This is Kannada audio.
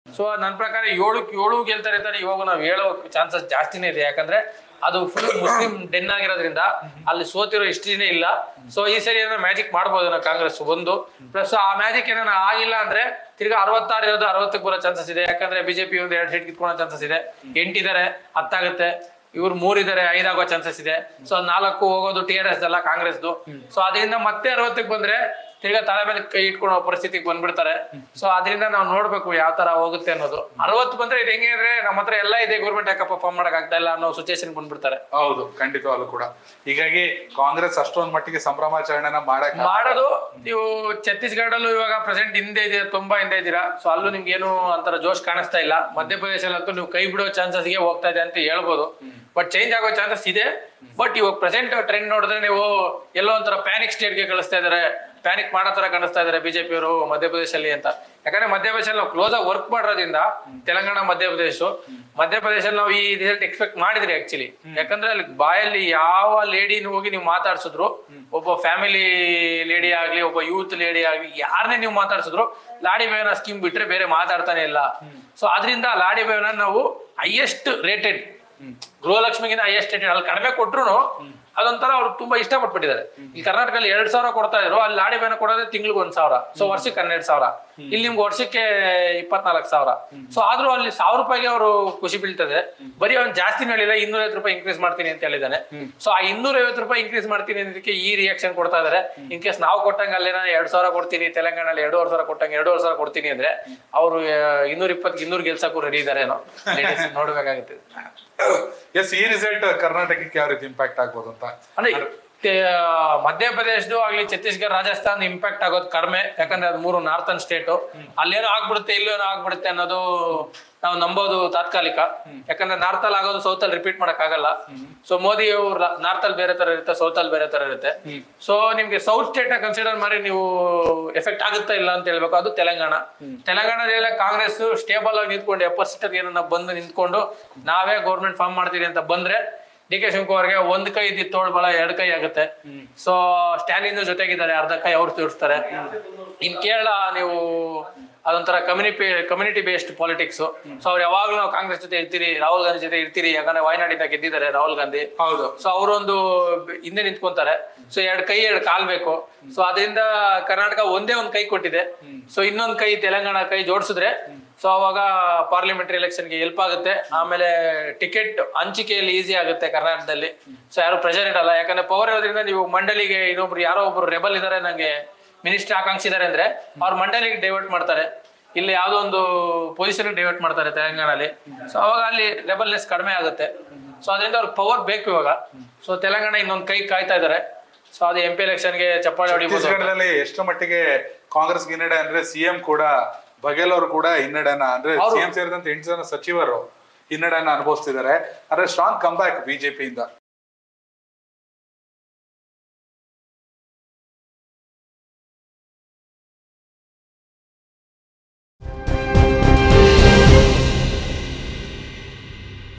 ಸೊ ನನ್ನ ಪ್ರಕಾರ ಏಳಕ್ಕೆ ಏಳು ಗೆಲ್ತಾರೆ ಅಂತಾನೆ ಇವಾಗ ನಾವು ಹೇಳೋ ಚಾನ್ಸಸ್ ಜಾಸ್ತಿನೇ ಇದೆ ಯಾಕಂದ್ರೆ ಅದು ಫುಲ್ ಮುಸ್ಲಿಂ ಡೆನ್ ಆಗಿರೋದ್ರಿಂದ ಅಲ್ಲಿ ಸೋತಿರೋ ಹಿಸ್ಟ್ರಿನೇ ಇಲ್ಲ ಸೊ ಈ ಸರಿ ಏನೋ ಮ್ಯಾಜಿಕ್ ಮಾಡ್ಬೋದು ನಾವು ಕಾಂಗ್ರೆಸ್ ಒಂದು ಪ್ಲಸ್ ಆ ಮ್ಯಾಜಿಕ್ ಏನೋ ಆಗಿಲ್ಲ ಅಂದ್ರೆ ತಿರ್ಗಾ ಅರವತ್ತಾರು ಇರೋದು ಅರವತ್ತಕ್ಕೆ ಬರೋ ಚಾನ್ಸಸ್ ಇದೆ ಯಾಕಂದ್ರೆ ಬಿಜೆಪಿ ಒಂದು ಎರಡು ಸೀಟ್ ಕಿತ್ಕೊಳ್ಳೋ ಚಾನ್ಸಸ್ ಇದೆ ಎಂಟಿದ್ದಾರೆ ಹತ್ತಾಗುತ್ತೆ ಇವ್ರು ಮೂರಿದ್ದಾರೆ ಐದಾಗೋ ಚಾನ್ಸಸ್ ಇದೆ ಸೊ ನಾಲ್ಕು ಹೋಗೋದು ಟಿ ಆರ್ ಎಸ್ ಅಲ್ಲ ಕಾಂಗ್ರೆಸ್ದು ಸೊ ಅದರಿಂದ ಮತ್ತೆ ಅರವತ್ತಕ್ಕೆ ಬಂದ್ರೆ ತಿರ್ಗಾ ತಲೆ ಮೇಲೆ ಕೈ ಇಟ್ಕೊಳ್ಳೋ ಪರಿಸ್ಥಿತಿಗೆ ಬಂದ್ಬಿಡ್ತಾರೆ ಸೊ ಅದರಿಂದ ನಾವು ನೋಡ್ಬೇಕು ಯಾವ ತರ ಹೋಗುತ್ತೆ ಅನ್ನೋದು ಅರವತ್ತು ಬಂದ್ರೆ ಇದು ಹೆಂಗೆ ಅಂದ್ರೆ ನಮ್ಮ ಹತ್ರ ಎಲ್ಲ ಇದೆ ಗೌರ್ಮೆಂಟ್ ಯಾಕಪ್ಪ ಫಾರ್ಮ್ ಮಾಡಕ್ ಆಗ್ತಾ ಇಲ್ಲ ಅನ್ನೋ ಸಿಚುಯೇಷನ್ ಬಂದ್ಬಿಡ್ತಾರೆ ಹೌದು ಖಂಡಿತವಾಗ್ಲು ಕೂಡ ಹೀಗಾಗಿ ಕಾಂಗ್ರೆಸ್ ಅಷ್ಟೊಂದ್ ಮಟ್ಟಿಗೆ ಸಂಭ್ರಮಾಚರಣೆನ ಮಾಡಕ್ ಮಾಡೋದು ನೀವು ಛತ್ತೀಸ್ಗಢಲ್ಲೂ ಇವಾಗ ಪ್ರೆಸೆಂಟ್ ಹಿಂದೆ ಇದೆ ತುಂಬಾ ಹಿಂದೆ ಇದ್ದೀರಾ ಸೊ ಅಲ್ಲೂ ನಿಮ್ಗೆ ಏನು ಅಂತರ ಜೋಶ್ ಕಾಣಿಸ್ತಾ ಇಲ್ಲ ಮಧ್ಯಪ್ರದೇಶಲ್ಲಂತೂ ನೀವು ಕೈ ಬಿಡೋ ಚಾನ್ಸಸ್ಗೆ ಹೋಗ್ತಾ ಇದೆ ಅಂತ ಹೇಳ್ಬೋದು ಬಟ್ ಚೇಂಜ್ ಆಗೋ ಚಾನ್ಸಸ್ ಇದೆ ಬಟ್ ಇವಾಗ ಪ್ರೆಸೆಂಟ್ ಟ್ರೆಂಡ್ ನೋಡಿದ್ರೆ ನೀವು ಎಲ್ಲೋ ಒಂಥರ ಪ್ಯಾನಿಕ್ ಸ್ಟೇಟ್ಗೆ ಕಳಿಸ್ತಾ ಇದಾರೆ ಪ್ಯಾನಿಕ್ ಮಾಡೋ ತರ ಕಾಣಿಸ್ತಾ ಇದಾರೆ ಬಿಜೆಪಿ ಅವರು ಮಧ್ಯಪ್ರದೇಶಲ್ಲಿ ಅಂತ ಯಾಕಂದ್ರೆ ಮಧ್ಯಪ್ರದೇಶಲ್ಲಿ ನಾವು ಕ್ಲೋಸ್ ಆಗಿ ವರ್ಕ್ ಮಾಡೋದ್ರಿಂದ ತೆಲಂಗಾಣ ಮಧ್ಯಪ್ರದೇಶ ಮಧ್ಯಪ್ರದೇಶಲ್ಲಿ ನಾವು ಈ ರಿಸಲ್ಟ್ ಎಕ್ಸ್ಪೆಕ್ಟ್ ಮಾಡಿದ್ರಿ ಆಕ್ಚುಲಿ ಯಾಕಂದ್ರೆ ಅಲ್ಲಿ ಬಾಯಲ್ಲಿ ಯಾವ ಲೇಡಿನ ಹೋಗಿ ನೀವು ಮಾತಾಡ್ಸಿದ್ರು ಒಬ್ಬ ಫ್ಯಾಮಿಲಿ ಲೇಡಿ ಆಗ್ಲಿ ಒಬ್ಬ ಯೂತ್ ಲೇಡಿ ಆಗ್ಲಿ ಯಾರನ್ನೇ ನೀವು ಮಾತಾಡ್ಸಿದ್ರು ಲಾಡಿ ಬೇವನ ಸ್ಕೀಮ್ ಬಿಟ್ರೆ ಬೇರೆ ಮಾತಾಡ್ತಾನೆ ಇಲ್ಲ ಸೊ ಅದರಿಂದ ಲಾಡಿ ಬೇವನ ನಾವು ಹೈಯೆಸ್ಟ್ ರೇಟೆಡ್ ಗೃಹಲಕ್ಷ್ಮಿಗಿಂತ ಹೈಯೆಸ್ಟ್ ರೇಟೆಡ್ ಅಲ್ಲಿ ಕಡಿಮೆ ಕೊಟ್ರು ಅದೊಂಥರ ಅವ್ರು ತುಂಬಾ ಇಷ್ಟಪಟ್ಬಿಟ್ಟಿದ್ದಾರೆ ಈ ಕರ್ನಾಟಕದಲ್ಲಿ ಎರಡ್ ಸಾವಿರ ಕೊಡ್ತಾ ಇದ್ರು ಅಲ್ಲಿ ಲಾಡಿ ಬೇನ ಕೊಡೋದೇ ತಿಂಗ್ಳಿಗೆ ಒಂದ್ ಸಾವಿರ ಸೊ ವರ್ಷಕ್ಕೆ ಹನ್ನೆರಡು ಸಾವಿರ ಇಲ್ಲಿ ನಿಮ್ಗೆ ವರ್ಷಕ್ಕೆ ಇಪ್ಪತ್ನಾಲ್ಕು ಸಾವಿರ ಸೊ ಆದ್ರೂ ಅಲ್ಲಿ ಸಾವಿರ ರೂಪಾಯಿಗೆ ಅವರು ಖುಷಿ ಬೀಳ್ತದೆ ಬರೀ ಅವ್ನು ಜಾಸ್ತಿ ಹೇಳಿಲ್ಲ ಇನ್ನೂರ ಐವತ್ತು ರೂಪಾಯಿ ಇನ್ಕ್ರೀಸ್ ಮಾಡ್ತೀನಿ ಅಂತ ಹೇಳಿದಾನೆ ಸೊ ಆ ಇನ್ನೂರ ಐವತ್ತು ರೂಪಾಯಿ ಇನ್ಕ್ರೀಸ್ ಮಾಡ್ತೀನಿ ಅನ್ನೋದಕ್ಕೆ ಈ ರಿಯಾಕ್ಷನ್ ಕೊಡ್ತಾ ಇದಾರೆ ಇನ್ ಕೇಸ್ ನಾವು ಕೊಟ್ಟಂಗೆ ಅಲ್ಲೇನ ಎರಡ್ ಸಾವಿರ ಕೊಡ್ತೀನಿ ತೆಲಂಗಾಣಲ್ಲಿ ಎರಡೂವರೆ ಸಾವಿರ ಕೊಟ್ಟಂಗೆ ಎರಡೂವರೆ ಸಾವಿರ ಕೊಡ್ತೀನಿ ಅಂದ್ರೆ ಅವರು ಇನ್ನೂರ ಇಪ್ಪತ್ತು ಇನ್ನೂರು ಗೆಲ್ಸಕ್ಕೂ ರೆಡಿ ಇದಾರೇನೋ Ladies ನೋಡ್ಬೇಕಾಗುತ್ತೆ ಎಸ್ ಈ ರಿಸಲ್ಟ್ ಕರ್ನಾಟಕಕ್ಕೆ ಯಾವ ರೀತಿ ಇಂಪ್ಯಾಕ್ಟ್ ಆಗ್ಬೋದು ಅಂತ ಅಂದ್ರೆ te- ಮಧ್ಯಪ್ರದೇಶದು ಆಗ್ಲಿ ಛತ್ತೀಸ್ಗಢ ರಾಜಸ್ಥಾನ ಇಂಪ್ಯಾಕ್ಟ್ ಆಗೋದು ಕಡಿಮೆ ಯಾಕಂದ್ರೆ ಅದು ಮೂರು ನಾರ್ತನ್ ಸ್ಟೇಟು ಅಲ್ಲೇನೋ ಆಗ್ಬಿಡುತ್ತೆ ಇಲ್ಲೇನೋ ಆಗ್ಬಿಡುತ್ತೆ ಅನ್ನೋದು ನಾವು ನಂಬೋದು ತಾತ್ಕಾಲಿಕ ಯಾಕಂದ್ರೆ ನಾರ್ತ್ ಅಲ್ಲಿ ಆಗೋದು ಸೌತ್ ಅಲ್ಲಿ ರಿಪೀಟ್ ಮಾಡಕ್ ಆಗಲ್ಲ ಸೊ ಮೋದಿ ಅವ್ರು ನಾರ್ತ್ ಅಲ್ಲಿ ಬೇರೆ ತರ ಇರುತ್ತೆ ಸೌತ್ ಅಲ್ಲಿ ಬೇರೆ ತರ ಇರುತ್ತೆ ಸೊ ನಿಮ್ಗೆ ಸೌತ್ ಸ್ಟೇಟ್ ನ ಕನ್ಸಿಡರ್ ಮಾಡಿ ನೀವು ಎಫೆಕ್ಟ್ ಆಗುತ್ತಾ ಇಲ್ಲ ಅಂತ ಹೇಳ್ಬೇಕು ಅದು ತೆಲಂಗಾಣ ತೆಲಂಗಾಣದಲ್ಲಿ ಕಾಂಗ್ರೆಸ್ ಸ್ಟೇಬಲ್ ಆಗಿ ನಿಂತ್ಕೊಂಡು ಎಪ್ಪತ್ತು ಸೀಟ್ ಏನನ್ನ ಬಂದು ನಿಂತ್ಕೊಂಡು ನಾವೇ ಗೌರ್ಮೆಂಟ್ ಫಾರ್ಮ್ ಮಾಡ್ತೀವಿ ಅಂತ ಬಂದ್ರೆ ಡಿ ಕೆ ಶಿವಕುಮಾರ್ಗೆ ಒಂದ್ ಕೈ ಇದ್ದಿದ್ದು ತೋಳ್ ಬಲ ಎರಡ್ ಕೈ ಆಗುತ್ತೆ ಸೊ ಸ್ಟಾಲಿನ್ ಜೊತೆಗಿದ್ದಾರೆ ಅರ್ಧ ಕೈ ಅವ್ರು ತೋರಿಸ್ತಾರೆ ಇನ್ ಕೇರಳ ನೀವು ಅದೊಂಥರ community community based politics so ಅವ್ರು ಯಾವಾಗ್ಲೂ ನಾವು ಕಾಂಗ್ರೆಸ್ ಜೊತೆ ಇರ್ತೀರಿ ರಾಹುಲ್ ಗಾಂಧಿ ಜೊತೆ ಇರ್ತೀರಿ ಯಾಕಂದ್ರೆ ವಾಯನಾಡಿಂದ ಗೆದ್ದಿದ್ದಾರೆ ರಾಹುಲ್ ಗಾಂಧಿ ಹೌದು ಸೊ ಅವರೊಂದು ಹಿಂದೆ ನಿಂತ್ಕೊಂತಾರೆ ಸೊ ಎರಡ್ ಕೈ ಎರಡ್ ಕಾಲ್ ಬೇಕು ಸೊ ಅದರಿಂದ ಕರ್ನಾಟಕ ಒಂದೇ ಒಂದ್ ಕೈ ಕೊಟ್ಟಿದೆ ಸೊ ಇನ್ನೊಂದ್ ಕೈ ತೆಲಂಗಾಣ ಕೈ ಜೋಡಿಸಿದ್ರೆ ಸೊ ಅವಾಗ ಪಾರ್ಲಿಮೆಂಟರಿ ಎಲೆಕ್ಷನ್ಗೆ ಹೆಲ್ಪ್ ಆಗುತ್ತೆ ಆಮೇಲೆ ಟಿಕೆಟ್ ಹಂಚಿಕೆಯಲ್ಲಿ ಈಸಿ ಆಗುತ್ತೆ ಕರ್ನಾಟಕದಲ್ಲಿ ಸೊ ಯಾರು ಪ್ರೆಷರ್ ಇಡಲ್ಲ ಯಾಕಂದ್ರೆ ಪವರ್ ಇರೋದ್ರಿಂದ ನೀವು ಮಂಡಳಿಗೆ ಇನ್ನೊಬ್ರು ಯಾರೋ ಒಬ್ರು ರೆಬಲ್ ಇದಾರೆ ನಂಗೆ ಮಿನಿಸ್ಟರ್ ಆಕಾಂಕ್ಷಿ ಇದಾರೆ ಅಂದ್ರೆ ಅವ್ರ ಮಂಡಳಿಗೆ ಡೈವರ್ಟ್ ಮಾಡ್ತಾರೆ ಇಲ್ಲಿ ಯಾವ್ದೋ ಒಂದು ಪೊಸಿಷನ್ ಡೈವರ್ಟ್ ಮಾಡ್ತಾರೆ ತೆಲಂಗಾಣಲ್ಲಿ ಸೊ ಅವಾಗ ಅಲ್ಲಿ ರೆಬಲ್ನೆಸ್ ಕಡಿಮೆ ಆಗುತ್ತೆ ಸೊ ಅದರಿಂದ ಅವ್ರಿಗೆ ಪವರ್ ಬೇಕು ಇವಾಗ ಸೊ ತೆಲಂಗಾಣ ಇನ್ನೊಂದು ಕೈ ಕಾಯ್ತಾ ಇದಾರೆ ಸೊ ಅದು ಎಂ ಪಿ ಎಲೆಕ್ಷನ್ಗೆ ಚಪ್ಪಾಳೆ ಹೊಡಿಬೋದು ಛತ್ತೀಸ್ಗಢದಲ್ಲಿ ಎಷ್ಟು ಮಟ್ಟಿಗೆ ಕಾಂಗ್ರೆಸ್ ಹಿನ್ನಡೆ ಅಂದ್ರೆ ಸಿಎಂ ಕೂಡ ಬಘೇಲ್ ಅವರು ಕೂಡ ಹಿನ್ನಡೆನ ಅಂದ್ರೆ ಅವ್ರು- ಸಿಎಂ ಸೇರಿದಂತೆ ಎಂಟು ಜನ ಸಚಿವರು ಹಿನ್ನಡೆನ ಅನುಭವಿಸ್ತಿದ್ದಾರೆ ಅಂದ್ರೆ ಸ್ಟ್ರಾಂಗ್ ಕಂಬ್ಯಾಕ್ ಬಿಜೆಪಿಯಿಂದ